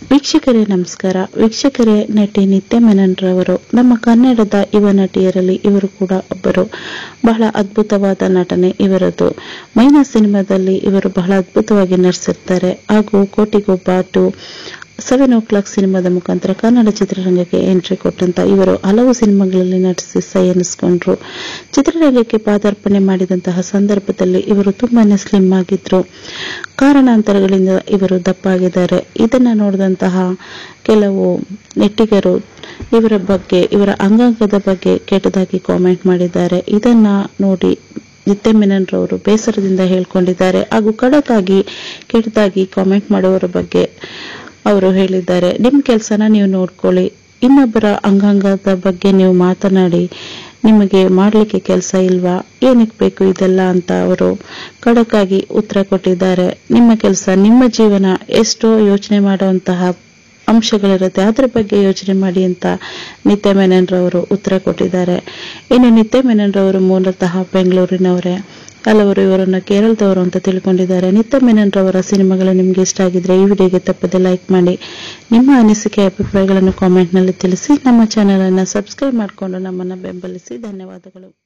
ವೀಕ್ಷಕರೇ ನಮಸ್ಕಾರ ವೀಕ್ಷಕರೇ ನಟಿ ನಿತ್ಯ ಮೆನನ್ ರವರು ನಮ್ಮ ಕನ್ನಡದ ಯುವ ನಟಿಯರಲ್ಲಿ ಇವರು ಕೂಡ ಒಬ್ಬರು ಬಹಳ ಅದ್ಭುತವಾದ ನಟನೆ ಇವರದು ಮೈನಾ ಸಿನಿಮಾದಲ್ಲಿ ಇವರು ಬಹಳ ಅದ್ಭುತವಾಗಿ ನಟಿಸಿರ್ತಾರೆ ಹಾಗೂ Kotigobba two seven o'clock ಸಿನಿಮಾದ ಮುಖಾಂತರ ಕನ್ನಡ ಚಿತ್ರರಂಗಕ್ಕೆ ಎಂಟ್ರಿ ಕೊಟ್ಟಂತ ಇವರು ಹಲವು ಸಿನಿಮಾಗಳಲ್ಲಿ ನಟಿಸಿ ಸೈ ಎನಿಸ್ಕೊಂಡ್ರು ಚಿತ್ರರಂಗಕ್ಕೆ ಪಾದಾರ್ಪಣೆ ಮಾಡಿದಂತಹ ಸಂದರ್ಭದಲ್ಲಿ ಇವರು ತುಂಬಾನೇ ಸ್ಲಿಮ್ ಆಗಿದ್ರು ಕಾರಣಾಂತರಗಳಿಂದ ಇವರು ದಪ್ಪಾಗಿದ್ದಾರೆ ಇದನ್ನ ನೋಡಿದಂತಹ ಕೆಲವು ನೆಟ್ಟಿಗರು ಇವರ ಬಗ್ಗೆ ಇವರ ಅಂಗಾಂಗದ ಬಗ್ಗೆ ಕೆಟ್ಟದಾಗಿ ಕಾಮೆಂಟ್ ಮಾಡಿದ್ದಾರೆ ಇದನ್ನ ನೋಡಿ ನಿತ್ಯ ಮೆನನ್ ರವರು ಬೇಸರದಿಂದ ಹೇಳ್ಕೊಂಡಿದ್ದಾರೆ ಹಾಗೂ ಖಡಕ್ಕಾಗಿ ಕೆಟ್ಟದಾಗಿ ಕಾಮೆಂಟ್ ಮಾಡುವವರ ಬಗ್ಗೆ ಅವರು ಹೇಳಿದ್ದಾರೆ ನಿಮ್ಮ ಕೆಲಸನ ನೀವು ನೋಡ್ಕೊಳ್ಳಿ ಇನ್ನೊಬ್ಬರ ಅಂಗಾಂಗದ ಬಗ್ಗೆ ನೀವು ಮಾತನಾಡಿ ನಿಮಗೆ ಮಾಡಲಿಕ್ಕೆ ಕೆಲಸ ಇಲ್ವಾ ಏನಕ್ಕೆ ಬೇಕು ಇದೆಲ್ಲ ಅಂತ ಅವರು ಖಡಕ್ಕಾಗಿ ಉತ್ತರ ಕೊಟ್ಟಿದ್ದಾರೆ ನಿಮ್ಮ ಕೆಲಸ ನಿಮ್ಮ ಜೀವನ ಎಷ್ಟೋ ಯೋಚನೆ ಮಾಡುವಂತಹ ಅಂಶಗಳಿರುತ್ತೆ ಅದರ ಬಗ್ಗೆ ಯೋಚನೆ ಮಾಡಿ ಅಂತ ನಿತ್ಯ ಮೆನನ್ ರವರು ಉತ್ತರ ಕೊಟ್ಟಿದ್ದಾರೆ ಇನ್ನು ನಿತ್ಯ ಮೆನನ್ ರವರು ಮೂಲತಃ ಬೆಂಗಳೂರಿನವರೇ ಹಲವರು ಇವರನ್ನ ಕೇರಳದವರು ಅಂತ ತಿಳ್ಕೊಂಡಿದ್ದಾರೆ ನಿತ್ಯ ಮೆನನ್ ರವರ ಸಿನಿಮಾಗಳು ನಿಮ್ಗೆ ಇಷ್ಟ ಆಗಿದ್ರೆ ಈ ವಿಡಿಯೋಗೆ ತಪ್ಪದೆ ಲೈಕ್ ಮಾಡಿ ನಿಮ್ಮ ಅನಿಸಿಕೆ ಅಭಿಪ್ರಾಯಗಳನ್ನು ಕಾಮೆಂಟ್ನಲ್ಲಿ ತಿಳಿಸಿ ನಮ್ಮ ಚಾನೆಲ್ ಅನ್ನ ಸಬ್ಸ್ಕ್ರೈಬ್ ಮಾಡಿಕೊಂಡು ನಮ್ಮನ್ನ ಬೆಂಬಲಿಸಿ ಧನ್ಯವಾದಗಳು